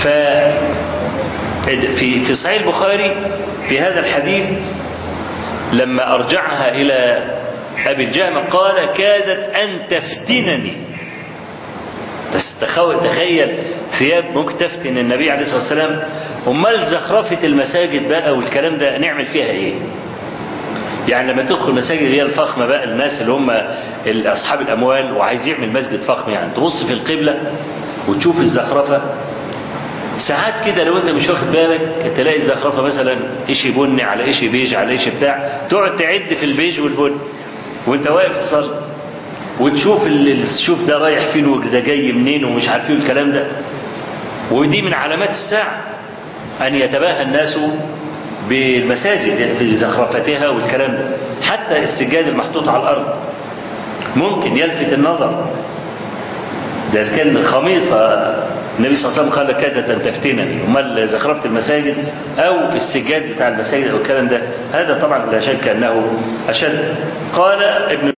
ف في في صحيح البخاري في هذا الحديث لما أرجعها إلى أبي الجهم قال كادت أن تفتنني تخيل ثياب ممكن تفتن النبي عليه الصلاة والسلام أمال زخرفة المساجد بقى والكلام ده نعمل فيها إيه يعني لما تدخل مساجد هي الفخمة بقى الناس اللي هم أصحاب الأموال وعايز يعمل مسجد فخم يعني تبص في القبلة وتشوف الزخرفة ساعات كده لو انت مش واخد بالك تلاقي الزخرفه مثلا اشي بني على اشي بيج على اشي بتاع تقعد تعد في البيج والبني وانت واقف تصلي وتشوف الشوف ده رايح فين وده جاي منين ومش عارفين الكلام ده ودي من علامات الساعه ان يتباهى الناس بالمساجد في زخرفتها والكلام ده حتى السجاد المحطوط على الارض ممكن يلفت النظر ده إذا كان خميصة النبي صلى الله عليه وسلم قال كادت أن تفتنني امال زخرفة المساجد أو السجاد بتاع المساجد أو الكلام ده هذا طبعا لا شك أنه أشد قال ابن